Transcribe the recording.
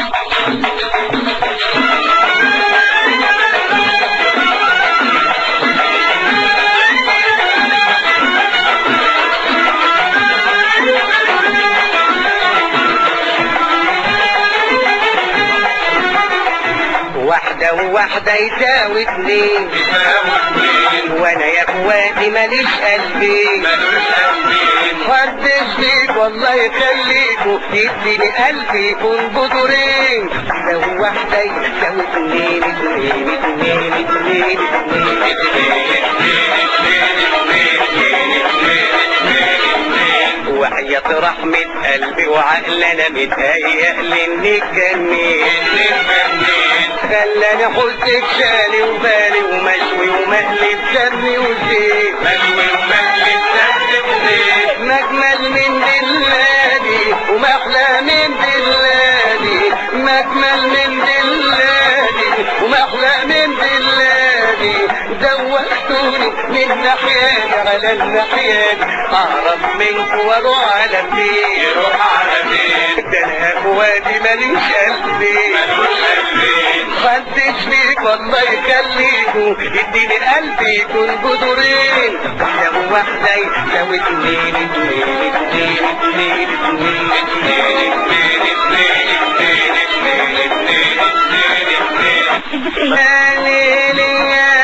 واحدة وواحدة يساوي اتنين وانا يا اخواتي ماليش قلبي خدش فيك والله يخليكوا يديني قلبي يكون بطورين لو واحدة يساوي اتنين اتنين اتنين اتنين اتنين وحياة رحمة قلبي وعقل انا متهيأ لي انك جنيت خلاني حزنك شالي وبالي ومشوي ومهلي بدمي وزيت مشوي ومهلي بدمي وزيت مجمل من دلادي ومحلى من دلادي مجمل من دلادي ومحلى من دلادي دوختوني من ناحيتي على الناحيات اهرب منك واروح على فين روح على فين ده انا اخواتي ماليش قلبي مالوش قلبي خدش فيك والله يخليكوا يديني قلبي يكون جذورين واحدة وواحدة يساوي اتنين اتنين اتنين اتنين اتنين اتنين اتنين اتنين اتنين اتنين اتنين اتنين اتنين اتنين